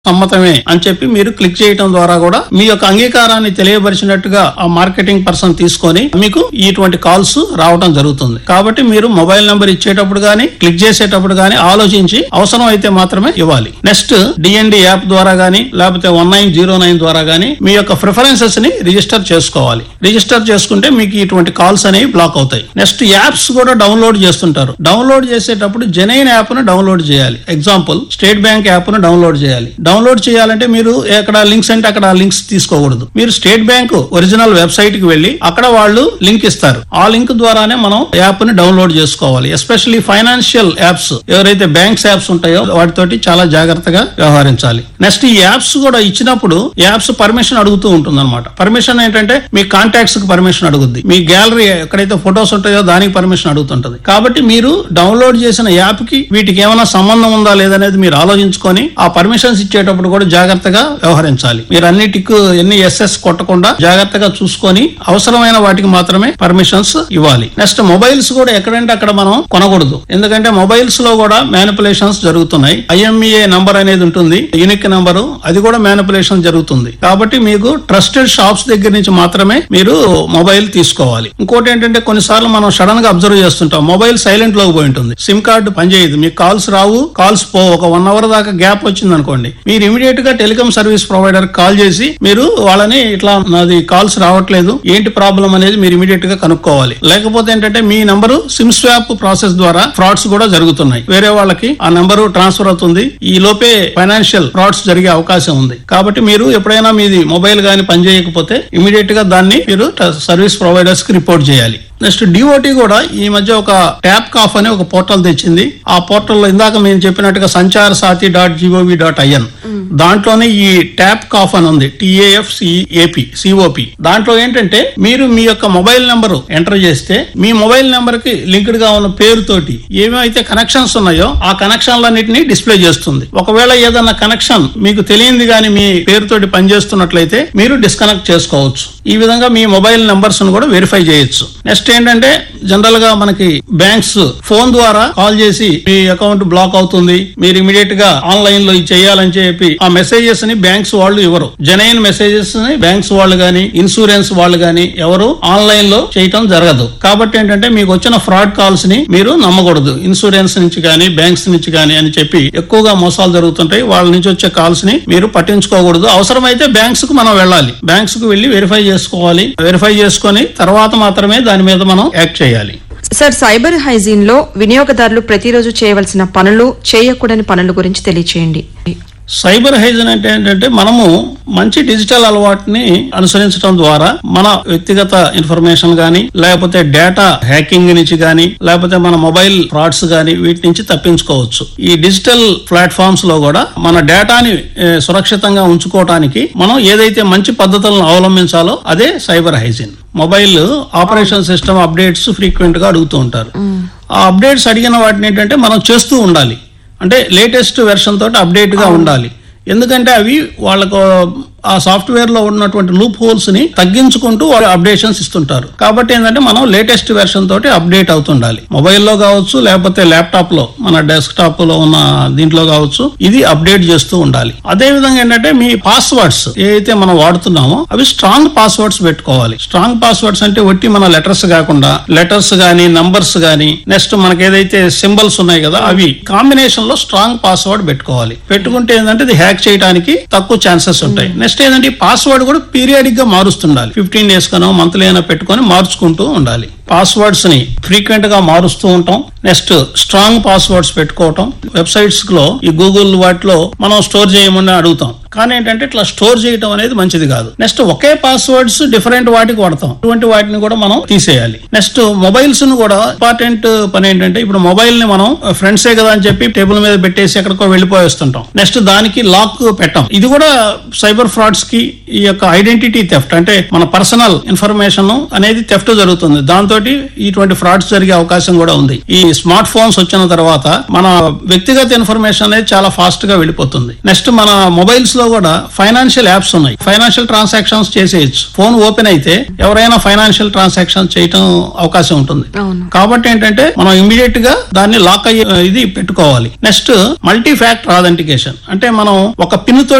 సమ్మతమే అని చెప్పి మీరు క్లిక్ చేయటం ద్వారా కూడా మీ యొక్క అంగీకారాన్ని తెలియపరిచినట్టుగా ఆ మార్కెటింగ్ పర్సన్ తీసుకొని మీకు ఇటువంటి కాల్స్ రావడం జరుగుతుంది కాబట్టి మీరు మొబైల్ నంబర్ ఇచ్చేటప్పుడు గానీ క్లిక్ చేసేటప్పుడు గానీ ఆలోచించి అవసరం అయితే మాత్రమే ఇవ్వాలి నెక్స్ట్ డిఎన్డి యాప్ ద్వారా గానీ లేకపోతే వన్ నైన్ జీరో నైన్ ద్వారా గానీ మీ యొక్క ప్రిఫరెన్సెస్ ని రిజిస్టర్ చేసుకోవాలి రిజిస్టర్ చేసుకుంటే మీకు ఇటువంటి కాల్స్ అనేవి బ్లాక్ అవుతాయి నెక్స్ట్ యాప్స్ కూడా డౌన్లోడ్ చేస్తుంటారు డౌన్లోడ్ చేసేటప్పుడు జెనైన్ యాప్ ను డౌన్లోడ్ చేయాలి ఎగ్జాంపుల్ స్టేట్ బ్యాంక్ యాప్ ను డౌన్లోడ్ చేయాలి డౌన్లోడ్ చేయాలంటే మీరు ఎక్కడ లింక్స్ అంటే అక్కడ లింక్స్ తీసుకోకూడదు మీరు స్టేట్ బ్యాంక్ ఒరిజినల్ వెబ్సైట్ కి వెళ్లి అక్కడ వాళ్ళు లింక్ ఇస్తారు ఆ లింక్ ద్వారానే మనం యాప్ ని డౌన్లోడ్ చేసుకోవాలి ఎస్పెషల్లీ ఫైనాన్షియల్ యాప్స్ ఎవరైతే బ్యాంక్స్ యాప్స్ ఉంటాయో వాటితోటి చాలా జాగ్రత్తగా వ్యవహరించాలి నెక్స్ట్ ఈ యాప్స్ కూడా ఇచ్చినప్పుడు యాప్స్ పర్మిషన్ అడుగుతూ ఉంటుంది అనమాట పర్మిషన్ ఏంటంటే మీ కాంటాక్ట్స్ కి పర్మిషన్ అడుగుద్ది మీ గ్యాలరీ ఎక్కడైతే ఫొటోస్ ఉంటాయో దానికి పర్మిషన్ అడుగుతుంటది కాబట్టి మీరు డౌన్లోడ్ చేసిన యాప్ కి వీటికి ఏమైనా సంబంధం ఉందా లేదనేది మీరు ఆలోచించుకొని ఆ పర్మిషన్స్ ఇచ్చేటప్పుడు కూడా జాగ్రత్తగా వ్యవహరించాలి మీరు అన్ని టిక్ ఎన్ని ఎస్ఎస్ కొట్టకుండా జాగ్రత్తగా చూసుకొని అవసరమైన వాటికి మాత్రమే పర్మిషన్స్ ఇవ్వాలి నెక్స్ట్ మొబైల్స్ కూడా ఎక్కడంటే అక్కడ మనం కొనకూడదు ఎందుకంటే మొబైల్స్ లో కూడా మ్యానిపులేషన్స్ జరుగుతున్నాయి ఐఎంఈఏ నంబర్ అనేది ఉంటుంది యూనిక్ నంబరు అది కూడా మ్యానిపులేషన్ జరుగుతుంది కాబట్టి మీకు ట్రస్టెడ్ షాప్స్ దగ్గర నుంచి మాత్రమే మీరు మొబైల్ తీసుకోవాలి ఇంకోటి ఏంటంటే కొన్నిసార్లు మనం సడన్ గా అబ్జర్వ్ చేస్తుంటాం మొబైల్ సైలెంట్ లోకి పోయి ఉంటుంది సిమ్ కార్డు పనిచేయదు మీకు కాల్స్ రావు కాల్స్ పో ఒక వన్ అవర్ దాకా గ్యాప్ వచ్చింది అనుకోండి మీరు ఇమీడియట్ గా టెలికాం సర్వీస్ ప్రొవైడర్ కాల్ చేసి మీరు వాళ్ళని ఇట్లా నాది కాల్స్ రావట్లేదు ఏంటి ప్రాబ్లం అనేది మీరు ఇమీడియట్ గా కనుక్కోవాలి లేకపోతే ఏంటంటే మీ నంబరు సిమ్ స్వాప్ ప్రాసెస్ ద్వారా ఫ్రాడ్స్ కూడా జరుగుతున్నాయి వేరే వాళ్ళకి ఆ నంబరు ట్రాన్స్ఫర్ అవుతుంది ఈ లోపే ఫైనాన్షియల్ ఫ్రాడ్స్ జరిగే అవకాశం ఉంది కాబట్టి మీరు ఎప్పుడైనా మీది మొబైల్ గాని పనిచేయకపోతే ఇమీడియట్ గా దాన్ని మీరు సర్వీస్ ప్రొవైడర్స్ కి రిపోర్ట్ చేయాలి నెక్స్ట్ డిఓటి కూడా ఈ మధ్య ఒక ట్యాప్ కాఫ్ అనే ఒక పోర్టల్ తెచ్చింది ఆ పోర్టల్లో ఇందాక మేము చెప్పినట్టుగా Sanchar Saathi dot GOV dot IN దాంట్లోనే ఈ ట్యాప్ కాఫ్ అని ఉంది టిఏఎఫ్ ఏపీ సిఓపి దాంట్లో ఏంటంటే మీరు మీ యొక్క మొబైల్ నెంబర్ ఎంటర్ చేస్తే మీ మొబైల్ నెంబర్ కి లింక్డ్ గా ఉన్న పేరుతోటి ఏమైతే కనెక్షన్స్ ఉన్నాయో ఆ కనెక్షన్లన్నింటినీ డిస్ప్లే చేస్తుంది ఒకవేళ ఏదన్నా కనెక్షన్ మీకు తెలియంది గాని మీ పేరుతోటి పనిచేస్తున్నట్లయితే మీరు డిస్కనెక్ట్ చేసుకోవచ్చు ఈ విధంగా మీ మొబైల్ నెంబర్స్ ను కూడా వెరిఫై చేయొచ్చు నెక్స్ట్ ఏంటంటే జనరల్ గా మనకి బ్యాంక్స్ ఫోన్ ద్వారా కాల్ చేసి మీ అకౌంట్ బ్లాక్ అవుతుంది మీరు ఇమీడియట్ గా ఆన్లైన్ లో ఇది చేయాలని చెప్పి ఆ మెసేజెస్ ని బ్యాంక్స్ వాళ్ళు ఇవ్వరు జనైన్ మెసేజెస్ ని బ్యాంక్స్ వాళ్ళు గాని ఇన్సూరెన్స్ వాళ్ళు గాని ఎవరు ఆన్లైన్ లో చేయటం జరగదు కాబట్టి ఏంటంటే మీకు వచ్చిన ఫ్రాడ్ కాల్స్ ని మీరు నమ్మకూడదు ఇన్సూరెన్స్ నుంచి గాని బ్యాంక్స్ నుంచి గాని అని చెప్పి ఎక్కువగా మోసాలు జరుగుతుంటాయి వాళ్ళ నుంచి వచ్చే కాల్స్ ని మీరు పట్టించుకోకూడదు అవసరమైతే బ్యాంక్స్ కు మనం వెళ్ళాలి బ్యాంక్స్ కు వెళ్లి వెరిఫై చేసుకోవాలి వెరిఫై చేసుకొని తర్వాత మాత్రమే దాని మీద మనం యాక్ట్ చేయాలి సార్ సైబర్ హైజీన్ లో వినియోగదారులు ప్రతిరోజు చేయవలసిన పనులు చేయకూడని పనుల గురించి తెలియచేయండి సైబర్ హైజన్ అంటే ఏంటంటే మనము మంచి డిజిటల్ అలవాటుని అనుసరించడం ద్వారా మన వ్యక్తిగత ఇన్ఫర్మేషన్ గానీ లేకపోతే డేటా హ్యాకింగ్ నుంచి గానీ లేకపోతే మన మొబైల్ ఫ్రాడ్స్ గానీ వీటి నుంచి తప్పించుకోవచ్చు ఈ డిజిటల్ ప్లాట్ఫామ్స్ లో కూడా మన డేటాని ఏ, సురక్షితంగా ఉంచుకోవటానికి మనం ఏదైతే మంచి పద్ధతులను అవలంబించాలో అదే cyber hygiene mobile operation system updates frequent గా అడుగుతూ ఉంటారు ఆ అప్డేట్స్ అడిగిన వాటిని ఏంటంటే మనం చేస్తూ ఉండాలి అంటే లేటెస్ట్ వెర్షన్ తోటి అప్డేట్ గా ఉండాలి ఎందుకంటే అవి వాళ్ళకు ఆ సాఫ్ట్వేర్ లో ఉన్నటువంటి లూప్ హోల్స్ ని తగ్గించుకుంటూ వాళ్ళు అప్డేషన్స్ ఇస్తుంటారు కాబట్టి ఏంటంటే మనం లేటెస్ట్ వెర్షన్ తోటి అప్డేట్ అవుతుండాలి మొబైల్లో కావచ్చు లేకపోతే ల్యాప్టాప్ లో మన డెస్క్టాప్ లో ఉన్న దీంట్లో కావచ్చు ఇది అప్డేట్ చేస్తూ ఉండాలి అదే విధంగా ఏంటంటే మీ పాస్వర్డ్స్ ఏవైతే మనం వాడుతున్నామో అవి స్ట్రాంగ్ పాస్వర్డ్స్ పెట్టుకోవాలి స్ట్రాంగ్ పాస్వర్డ్స్ అంటే ఒట్టి మన లెటర్స్ కాకుండా లెటర్స్ గానీ నంబర్స్ గానీ నెక్స్ట్ మనకి ఏదైతే సింబల్స్ ఉన్నాయి కదా అవి కాంబినేషన్ లో స్ట్రాంగ్ పాస్వర్డ్ పెట్టుకోవాలి పెట్టుకుంటే ఏంటంటే ఇది హ్యాక్ చేయడానికి తక్కువ ఛాన్సెస్ ఉంటాయి నెక్స్ట్ ఏంటంటే ఈ పాస్వర్డ్ కూడా పీరియాడిక్ గా మారుస్తుండాలి ఫిఫ్టీన్ డేస్ కనో మంత్లీ అయినా పెట్టుకొని మార్చుకుంటూ ఉండాలి పాస్వర్డ్స్ ని ఫ్రీక్వెంట్ గా మారుస్తూ ఉంటాం నెక్స్ట్ స్ట్రాంగ్ పాస్వర్డ్స్ పెట్టుకోవటం వెబ్సైట్స్ లో ఈ గూగుల్ వాటిలో మనం స్టోర్ చేయమని అడుగుతాం కానీ ఏంటంటే ఇట్లా స్టోర్ చేయటం అనేది మంచిది కాదు నెక్స్ట్ ఒకే పాస్వర్డ్స్ డిఫరెంట్ వాటికి వాడతాం ఇటువంటి వాటిని కూడా మనం తీసేయాలి నెక్స్ట్ మొబైల్స్ ను కూడా ఇంపార్టెంట్ పని ఏంటంటే ఇప్పుడు మొబైల్ ని మనం ఫ్రెండ్సే కదా అని చెప్పి టేబుల్ మీద పెట్టేసి ఎక్కడికో వెళ్ళిపోయేస్తుంటాం నెక్స్ట్ దానికి లాక్ పెట్టాం ఇది కూడా సైబర్ ఫ్రాడ్స్ కి ఈ యొక్క ఐడెంటిటీ థెఫ్ట్ అంటే మన పర్సనల్ ఇన్ఫర్మేషన్ అనేది థెఫ్ట్ జరుగుతుంది దాంతో ఇటువంటి ఫ్రాడ్స్ జరిగే అవకాశం కూడా ఉంది ఈ స్మార్ట్ ఫోన్స్ వచ్చిన తర్వాత మన వ్యక్తిగత ఇన్ఫర్మేషన్ అనేది చాలా ఫాస్ట్ గా వెళ్ళిపోతుంది నెక్స్ట్ మన మొబైల్స్ లో కూడా ఫైనాన్షియల్ యాప్స్ ఉన్నాయి ఫైనాన్షియల్ ట్రాన్సాక్షన్స్ చేసేయచ్చు ఫోన్ ఓపెన్ అయితే ఎవరైనా ఫైనాన్షియల్ ట్రాన్సాక్షన్ చేయటం అవకాశం ఉంటుంది అవును. కాబట్టి ఏంటంటే మనం ఇమీడియట్ గా దాన్ని లాక్ అయ్యే ఇది పెట్టుకోవాలి నెక్స్ట్ మల్టీ ఫ్యాక్టర్ ఆథెంటికేషన్ అంటే మనం ఒక పిన్ తో